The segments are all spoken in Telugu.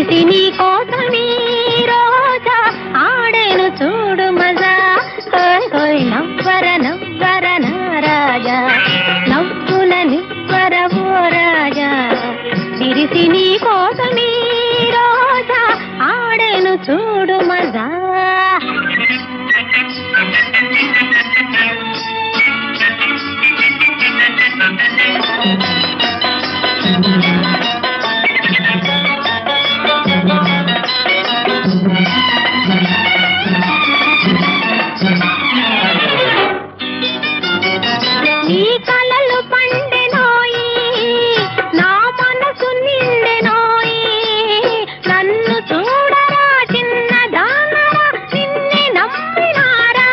విరిసి నీ కోసమీ రోజా ఆడేను చూడు మజా హోయ్ హోయ్ నవ్వర నవ్వర నా రాజా నవ్వుల నివ్వర ఓ రాజా విరిసి నీ కోసమీ రోజా ఆడేను చూడు మజా నీ కలలు పండెనోయి నా మనసు నిండెనోయి నన్ను చూడరా చిన్న దానరా నిన్నే నమ్మినారా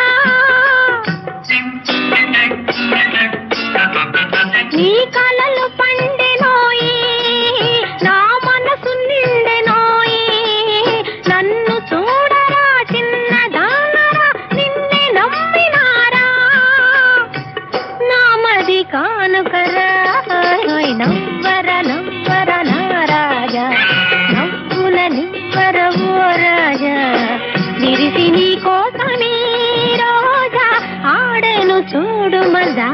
నీ కలలు పండెనోయి నా మనసు నిండెనోయి నన్ను చూడరా చిన్న దానరా నిన్నే నమ్మినారా నామది కానుకరా హోయ్ నవ్వర నవ్వర నా రాజా నవ్వుల నివ్వర ఓ రాజా విరిసి నీ కోసమీ రోజా ఆడను చూడు మజా